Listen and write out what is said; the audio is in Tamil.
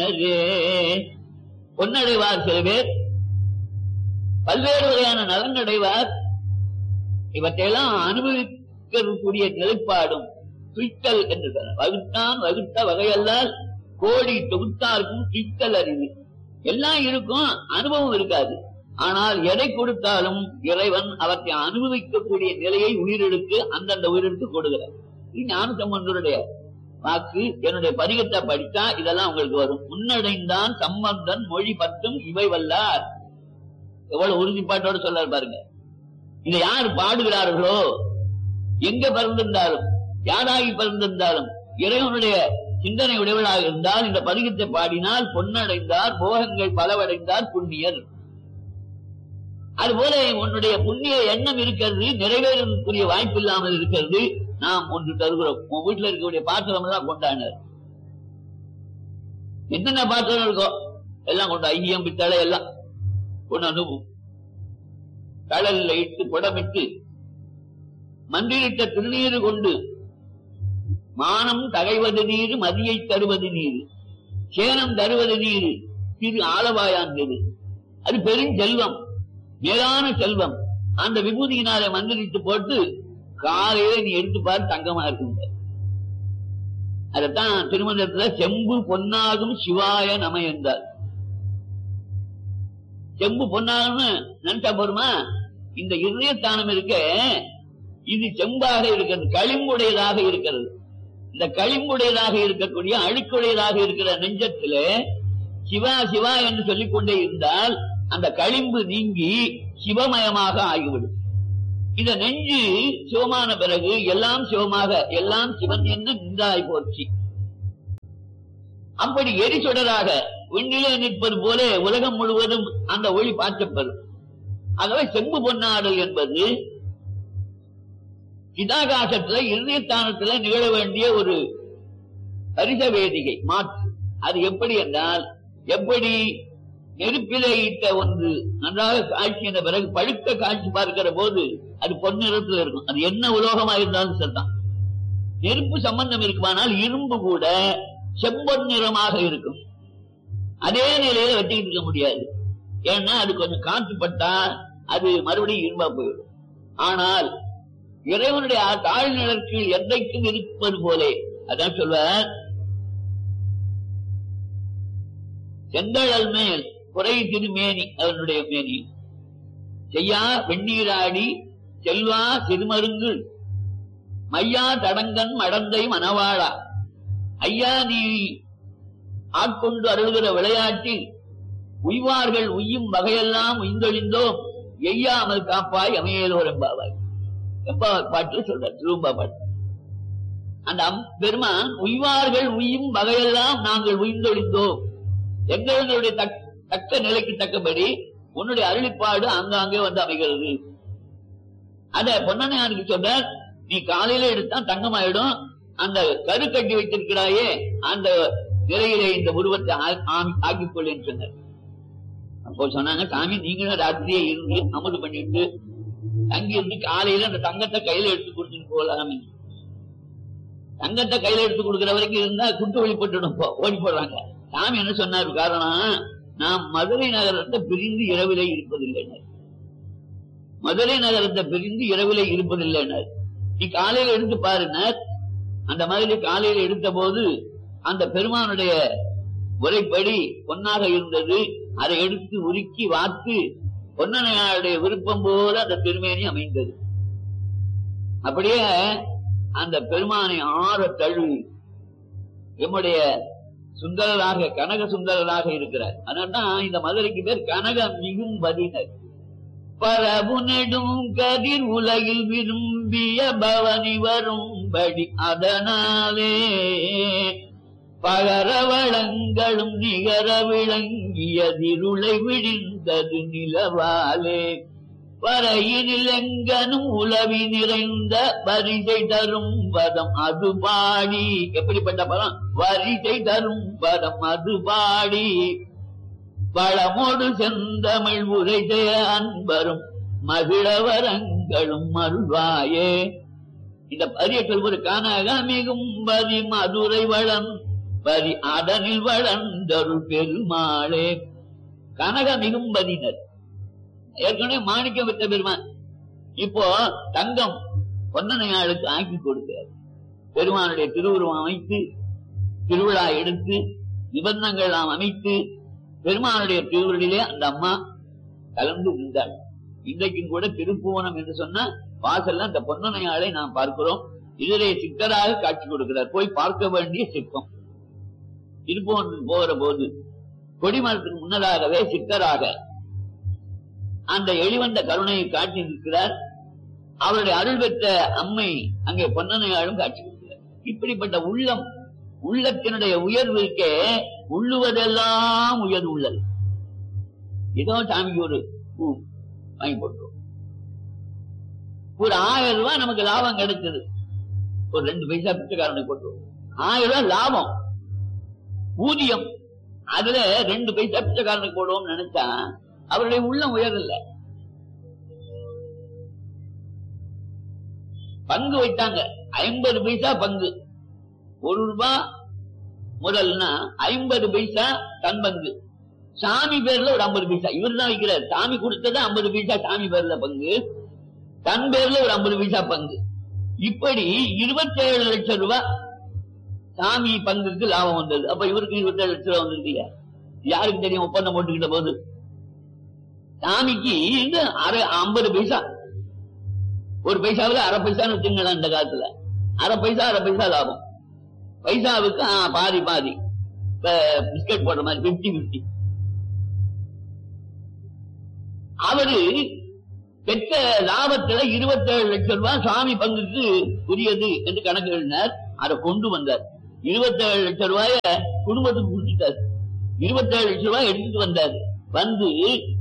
பொன்னரே பொன்னடைவார் சில பேர் பல்வேறு வகையான நலன் அடைவார் இவற்றையெல்லாம் அனுபவிக்கக்கூடிய நிலைப்பாடும் துய்த்தல் என்று சொல்ல வகுத்தான் வகுத்த வகையல்லால் கோடி தொகுத்தாருக்கும் துய்த்தல் அறிவு எல்லாம் இருக்கும் அனுபவம் இருக்காது ஆனால் எதை கொடுத்தாலும் இறைவன் அவற்றை அனுபவிக்கக்கூடிய நிலையை உயிரெடுத்து அந்தந்த உயிரெடுத்து கொடுக்கிறார் இது ஞான சம்பந்தருடைய வாக்கு என்னுடைய பதிகத்தை படித்தா இதெல்லாம் உங்களுக்கு வரும் முன்னடைந்தான் சம்பந்தன் மொழி பத்தும் இவை வல்லார் எவ்வளவு உறுதிப்பாட்டோட சொல்றாரு பாருங்க இதை யார் பாடுகிறார்களோ எங்க பிறந்திருந்தாலும் யாராகி பிறந்திருந்தாலும் இறைவனுடைய சிந்தனை உடையவளாக இருந்தால் இந்த பதிகத்தை பாடினால் பொன்னடைந்தார் போகங்கள் பலவடைந்தார் புண்ணியர் அதுபோல உன்னுடைய புண்ணிய எண்ணம் இருக்கிறது நிறைவேறக்கூடிய வாய்ப்பு இல்லாமல் இருக்கிறது நாம் ஒன்று தருகிறோம் உன் வீட்டுல இருக்கக்கூடிய பாத்திரம் எல்லாம் கொண்டாடினார் என்னென்ன பாத்திரம் இருக்கோ எல்லாம் கொண்டு ஐயம் பித்தளை எல்லாம் கொண்டு அனுபவம் கடல்ல இட்டு குடமிட்டு மந்திரிட்ட திருநீரு கொண்டு மானம் தகைவது நீர் மதியை தருவது நீர் சேனம் தருவது நீர் திரு ஆலவாயாந்தது அது பெருஞ்செல்வம் மேலான செல்வம் அந்த விபூதியினாலே மந்திரித்து போட்டு காலையில நீ எடுத்து பாரு தங்கமா இருக்குங்க அதத்தான் திருமணத்துல செம்பு பொன்னாகும் சிவாய நம என்றார் செம்பு பொன்னாகும்னு நினைச்சா போருமா இந்த இதயத்தானம் இருக்க இது செம்பாக இருக்கிறது களிம்புடையதாக இருக்கிறது இந்த களிம்புடையதாக இருக்கக்கூடிய அழுக்குடையதாக இருக்கிற நெஞ்சத்துல சிவா சிவா என்று சொல்லிக் கொண்டே இருந்தால் அந்த களிம்பு நீங்கி சிவமயமாக ஆகிவிடும் இந்த நெஞ்சு சிவமான பிறகு எல்லாம் சிவமாக எல்லாம் சிவன் என்று நின்றாய் போச்சு அப்படி எரிசுடராக விண்ணிலே நிற்பது போல உலகம் முழுவதும் அந்த ஒளி பாய்ச்சப்பெறும் ஆகவே செம்பு பொன்னாடல் என்பது சிதாகாசத்துல இருதயத்தானத்துல நிகழ வேண்டிய ஒரு பரிச வேதிகை மாற்று அது எப்படி என்றால் எப்படி நெருப்பிலே இட்ட ஒன்று நன்றாக காய்ச்சின பிறகு பழுக்க காட்சி பார்க்கிற போது அது பொன்னிறத்துல இருக்கும் அது என்ன உலோகமா இருந்தாலும் சரிதான் நெருப்பு சம்பந்தம் இருக்குமானால் இரும்பு கூட செம்பொன் நிறமாக இருக்கும் அதே நிலையில வெட்டிக்கிட்டு இருக்க முடியாது ஏன்னா அது கொஞ்சம் காற்று பட்டா அது மறுபடியும் இரும்பா போயிடும் ஆனால் இறைவனுடைய தாழ்நிலக்கு என்றைக்கும் இருப்பது போலே அதான் சொல்வார் செந்தழல் மேல் குறை திருமேனி அதனுடைய மேனி செய்யா வெந்நீராடி செல்வா சிறுமருங்கு மையா தடங்கன் மடந்தை மணவாளா ஐயா நீ ஆட்கொண்டு அருள்கிற விளையாட்டில் உய்வார்கள் உய்யும் வகையெல்லாம் உய்ந்தொழிந்தோம் எய்யாமல் காப்பாய் அமையலோர் என்பாவாய் எப்பா பாட்டு சொல்ற திரும்ப பாட்டு அந்த அம்- பெருமான் உய்வார்கள் உய்யும் வகையெல்லாம் நாங்கள் உய்ந்தொழிந்தோம் எங்களுடைய தக்- தக்க நிலைக்கு தக்கபடி உன்னுடைய அருளிப்பாடு அங்காங்கே வந்து அமைகிறது அத பொன்னனையாருக்கு சொல்ற நீ காலையில எடுத்தா தங்கமாயிடும் அந்த கரு கட்டி வைத்திருக்கிறாயே அந்த நிலையிலே இந்த உருவத்தை ஆ- ஆ- ஆக்கிக் கொள்ளேன்னு சொன்னார் அப்போ சொன்னாங்க சாமி நீங்களும் ராத்திரியே இருந்து அமது பண்ணிட்டு தங்கி இருந்து காலையில அந்த தங்கத்தை கையில எடுத்து கொடுத்துட்டு போகலாமே தங்கத்தை கையில எடுத்து கொடுக்கிற வரைக்கும் இருந்தா குட்டு வழிபட்டுடும் போ ஓடி போடுறாங்க சாமி என்ன சொன்னார் காரணம் நாம் மதுரை நகரத்தை பிரிந்து இரவிலே இருப்பதில்லை மதுரை நகரத்தை பிரிந்து இரவிலே இருப்பதில்லை நீ காலையில எடுத்து பாருனர் அந்த மாதிரி காலையில எடுத்த போது அந்த பெருமானுடைய முறைப்படி பொன்னாக இருந்தது அதை எடுத்து உருக்கி வாத்து பொன்னனையாருடைய விருப்பம் போல அந்த திருமேனி அமைந்தது அப்படியே அந்த பெருமானை ஆற தழுவி எம்முடைய சுந்தரராக கனக சுந்தரராக இருக்கிறார் அதனால்தான் இந்த மதுரைக்கு பேர் கனக மிகும் பதினர் பரவு நெடும் கதிர் உலகில் விரும்பிய பவனி வரும்படி அதனாலே பகர வளங்களும் நிகர விளங்கியதிருளை விழிந்தது நிலவாலே வரையினில் எங்கனும் உலவி நிறைந்த வரிசை தரும் பதம் அது பாடி எப்படிப்பட்ட பதம் வரிசை தரும் பதம் அது பாடி வளமோடு செந்தமிழ் உரைசெய அன்பரும் மகிழவரங்களும் மருள்வாயே இந்த பரிய சொல்வது கனக மிகும் பதி மதுரை வளம் பரி அதனில் வளர்ந்தருள் பெருமாளே கனக மிகும்பதினர் ஏற்கனவே மாணிக்கம் பெற்ற பெருமான் இப்போ தங்கம் பொன்னனையாளுக்கு ஆக்கி கொடுக்கிறார் பெருமானுடைய திருவுருவம் அமைத்து திருவிழா எடுத்து நிபந்தங்கள் நாம் அமைத்து பெருமானுடைய திருவுருளிலே அந்த அம்மா கலந்து இருந்தாள் இன்றைக்கும் கூட திருப்புவனம் என்று சொன்னா வாசல்ல அந்த பொன்னனையாளை நாம் பார்க்கிறோம் இதிலே சித்தராக காட்சி கொடுக்கிறார் போய் பார்க்க வேண்டிய சிற்பம் திருப்புவனம் போகிற போது கொடிமரத்துக்கு முன்னதாகவே சித்தராக அந்த எளிவந்த கருணையை காட்டி நிற்கிறார் அவருடைய அருள் பெற்ற அம்மை அங்கே பொன்னனையாளும் காட்சி கொடுக்கிறார் இப்படிப்பட்ட உள்ளம் உள்ளத்தினுடைய உயர்வுக்கே உள்ளுவதெல்லாம் உயர்வு உள்ளது ஏதோ சாமிக்கு ஒரு பூ வாங்கி போட்டோம் ஒரு ஆயிரம் ரூபாய் நமக்கு லாபம் கிடைச்சது ஒரு ரெண்டு பைசா பிச்சைக்காரனை போட்டோம் ஆயிரம் ரூபாய் லாபம் ஊதியம் அதுல ரெண்டு பைசா பிச்சைக்காரனுக்கு போடுவோம்னு நினைச்சா அவருடைய உள்ளம் உயரல பங்கு வைத்தாங்க ஐம்பது பைசா பங்கு ஒரு ரூபாய் முதல்னா ஐம்பது பைசா தன் பங்கு சாமி பேர்ல ஒரு ஐம்பது பைசா இவர் தான் வைக்கிறார் சாமி கொடுத்தது ஐம்பது பைசா சாமி பேர்ல பங்கு தன் பேர்ல ஒரு ஐம்பது பைசா பங்கு இப்படி இருபத்தேழு லட்சம் ரூபாய் சாமி பங்குக்கு லாபம் வந்தது அப்ப இவருக்கு இருபத்தேழு லட்சம் ரூபாய் வந்திருக்கியா யாருக்கு தெரியும் ஒப்பந்தம் போட்டுக்கிட்ட போது சாமிக்கு இது அரை ஐம்பது பைசா ஒரு பைசாவில் அரை பைசான்னு வச்சுங்களேன் இந்த காலத்துல அரை பைசா அரை பைசா லாபம் பைசாவுக்கு ஆ, பாதி பாதி இப்ப பிஸ்கட் போடுற மாதிரி பிப்டி பிப்டி அவரு பெற்ற லாபத்துல இருபத்தேழு லட்சம் ரூபாய் சாமி பங்குக்கு உரியது என்று கணக்கு எழுதினார் அதை கொண்டு வந்தார் இருபத்தேழு லட்சம் ரூபாய குடும்பத்துக்கு கொடுத்துட்டார் இருபத்தேழு லட்சம் ரூபாய் எடுத்துட்டு வந்தார் வந்து